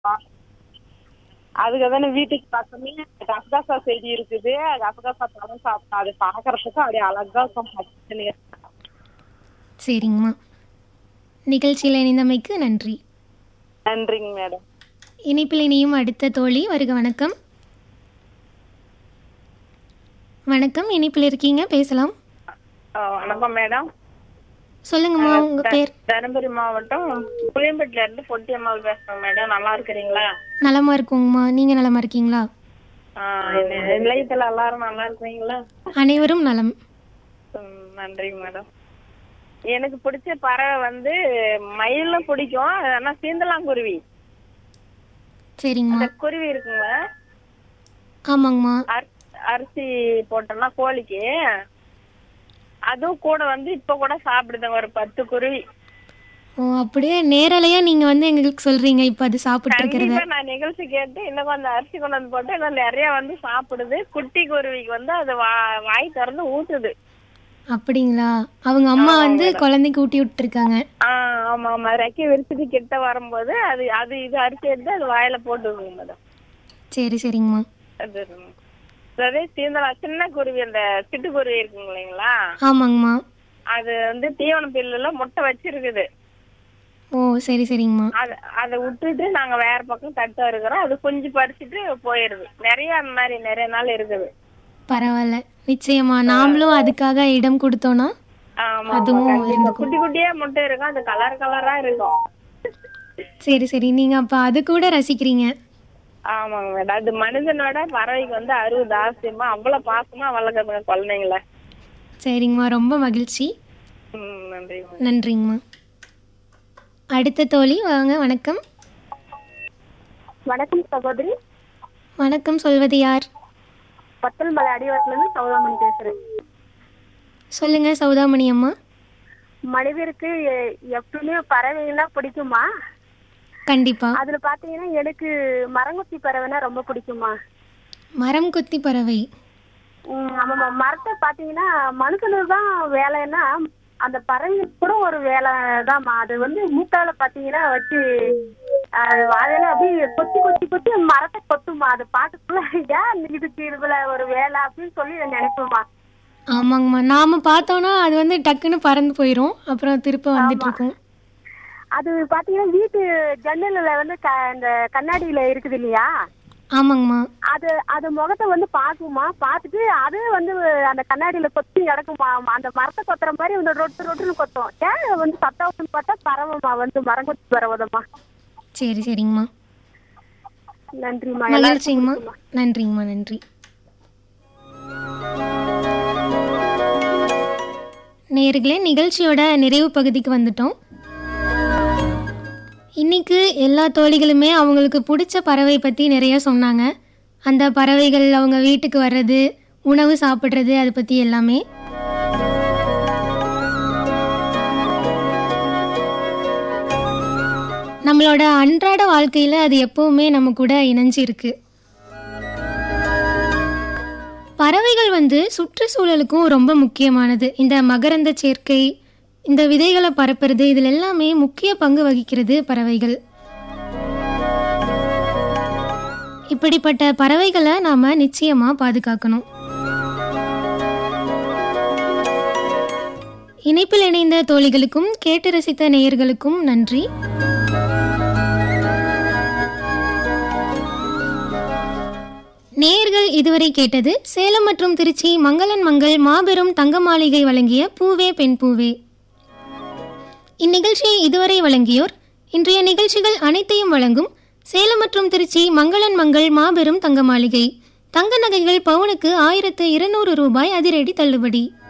அதுக்கு தானே வீட்டுக்கு பக்கமே கசகசா செடி இருக்குது கசகசா பழம் சாப்பிட்டோம் அது பார்க்கறதுக்கு அப்படியே அழகா இருக்கும் பச்சைன்னு. சரிங்கம்மா நிகழ்ச்சியில் இணைந்தமைக்கு நன்றி நன்றிங்க மேடம் இணைப்பில் இணையும் அடுத்த தோழி வருக வணக்கம் வணக்கம் இணைப்பில் இருக்கீங்க பேசலாம் வணக்கம் மேடம் சொல்லுங்கம்மா உங்க பேர் தருமபுரி மாவட்டம் புளியம்பட்டில இருந்து பொட்டியம்மாள் பேசுறேன் மேடம் நல்லா இருக்கிறீங்களா நலமா இருக்குங்கம்மா நீங்க நலமா இருக்கீங்களா ஆஹ் இந்த நிலையத்துல எல்லாரும் நல்லா இருக்கிறீங்களா அனைவரும் நலம் ம், நன்றிங்க மேடம் எனக்கு பிடிச்ச பறவை வந்து மயிலும் பிடிக்கும் ஆனா சீந்தலாங்குருவி சரிங்கம்மா அந்த குருவி இருக்குங்களா ஆமாங்கம்மா அரி- அரிசி போட்டோம்னா கோழிக்கு அதுவும் கூட வந்து இப்ப கூட சாப்பிடுதுங்க ஒரு பத்து குருவி ஓ அப்படியே நேரலையா நீங்க வந்து எங்களுக்கு சொல்றீங்க இப்போ அது சாப்பிட்டு இருக்கிறத கண்டிப்பா நான் நிகழ்ச்சி கேட்டு இன்னும் கொஞ்சம் அரிசி கொண்டு வந்து போட்டு இன்னும் நிறைய வந்து சாப்பிடுது குட்டி குருவிக்கு வந்து அது வா- வாய் திறந்து ஊத்துது அப்படிங்களா அவங்க அம்மா வந்து குழந்தைக்கு ஊட்டி விட்டுருக்காங்க ஆஹ் ஆமா ஆமா ரெக்கை விரிச்சுட்டு கிட்ட வரும்போது அது அது இது அரிசி எடுத்து அது வாயில போட்டுதுங்க மேடம் சரி சரிங்கம்மா அது அதே சீந்தலா சின்ன குருவி அந்த சிட்டுக்குருவி இருக்குங்க இல்லைங்களா ஆமாங்கம்மா அது வந்து தீவன பில்லுல முட்டை வச்சிருக்குது ஓ சரி சரிங்கம்மா அத அதை விட்டுட்டு நாங்க வேற பக்கம் தட்டா இருக்கிறோம் அது குஞ்சு பறிச்சுட்டு போயிருது நிறைய அந்த மாதிரி நிறைய நாள் இருக்குது பரவாயில்ல நிச்சயமா நாமளும் அதுக்காக இடம் கொடுத்தோம்னா ஆமா அதுவும் ஆமா, கண்டிப்பா. இருந்துக்கும். குட்டி குட்டியா முட்டை இருக்கும் அது கலர் கலரா இருக்கும் சரி சரி நீங்க அப்ப அது கூட ரசிக்கிறீங்க ஆமாங்க மேடம் அது மனிதனோட பறவைக்கு வந்து அருவு தாசியமா அவ்வளவு பாசமா வளர்க்குறதுங்க குழந்தைங்கள சரிங்கம்மா ரொம்ப மகிழ்ச்சி ம் நன்றி நன்றிங்கம்மா அடுத்த தோழி வாங்க வணக்கம் வணக்கம் சகோதரி வணக்கம் சொல்வது யார் பத்தல் மலை அடிவாரத்துல இருந்து சௌதாமணி பேசுறேன் சொல்லுங்க சௌதாமணி அம்மா மனிதருக்கு எ- எப்பவுமே பறவைன்னா பிடிக்குமா கண்டிப்பா அதுல பாத்தீங்கன்னா எனக்கு மரங்கொத்தி பறவைனா ரொம்ப பிடிக்குமா மரம் கொத்தி பறவை உம் ஆமாம்மா மரத்தை பாத்தீங்கன்னா மனுஷனுக்கு தான் வேலைன்னா அந்த பறவை கூட ஒரு வேலை தான்மா அது வந்து மூட்டால பாத்தீங்கன்னா வச்சு அஹ், வாழையில அப்படியே கொத்தி கொத்தி கொத்தி மரத்தை கொத்துமா அது பாட்டுக்குள்ள ஏன் இதுக்கு இதுல ஒரு வேலை அப்படின்னு சொல்லி நினைப்போமா ஆமாங்கம்மா நாம பார்த்தோம்னா அது வந்து டக்குன்னு பறந்து போயிடும் அப்புறம் திருப்ப வந்துட்டு இருக்கும் அது பாத்தீங்கன்னா வீட்டு ஜன்னல்ல வந்து க- இந்த கண்ணாடியில இருக்குது இல்லையா ஆமாங்கம்மா அது அது முகத்தை வந்து பாக்குமா பார்த்துட்டு அது வந்து அந்த கண்ணாடியில கொத்தி கிடக்குமா அந்த மரத்தை கொத்துற மாதிரி வந்து ரொட்டு ரொட்டுன்னு கொத்தும் ஏன் வந்து சத்தம் பார்த்தா பரவமா வந்து மரம் கொத்தி பரவதம்மா சரி சரிங்கம்மா நன்றிம்மா மகிழ்ச்சிங்கம்மா நன்றிங்கம்மா நன்றி நேர்களே நிகழ்ச்சியோட நிறைவு பகுதிக்கு வந்துட்டோம் இன்னைக்கு எல்லா தோழிகளுமே அவங்களுக்கு பிடிச்ச பறவை பற்றி நிறைய சொன்னாங்க அந்த பறவைகள் அவங்க வீட்டுக்கு வர்றது உணவு சாப்பிட்றது அதை பற்றி எல்லாமே நம்மளோட அன்றாட வாழ்க்கையில் அது எப்பவுமே நம்ம கூட இணைஞ்சிருக்கு பறவைகள் வந்து சுற்றுச்சூழலுக்கும் ரொம்ப முக்கியமானது இந்த மகரந்த சேர்க்கை இந்த விதைகளை பரப்புறது இதில் எல்லாமே முக்கிய பங்கு வகிக்கிறது பறவைகள் இப்படிப்பட்ட பறவைகளை நாம் நிச்சயமாக பாதுகாக்கணும் இணைப்பில் இணைந்த தோழிகளுக்கும் கேட்டு ரசித்த நேயர்களுக்கும் நன்றி நேயர்கள் இதுவரை கேட்டது சேலம் மற்றும் திருச்சி மங்களன் மங்கள் மாபெரும் தங்க மாளிகை வழங்கிய பூவே பெண் பூவே இந்நிகழ்ச்சியை இதுவரை வழங்கியோர் இன்றைய நிகழ்ச்சிகள் அனைத்தையும் வழங்கும் சேலம் மற்றும் திருச்சி மங்களன் மங்கள் மாபெரும் தங்க மாளிகை தங்க நகைகள் பவுனுக்கு ஆயிரத்து இருநூறு ரூபாய் அதிரடி தள்ளுபடி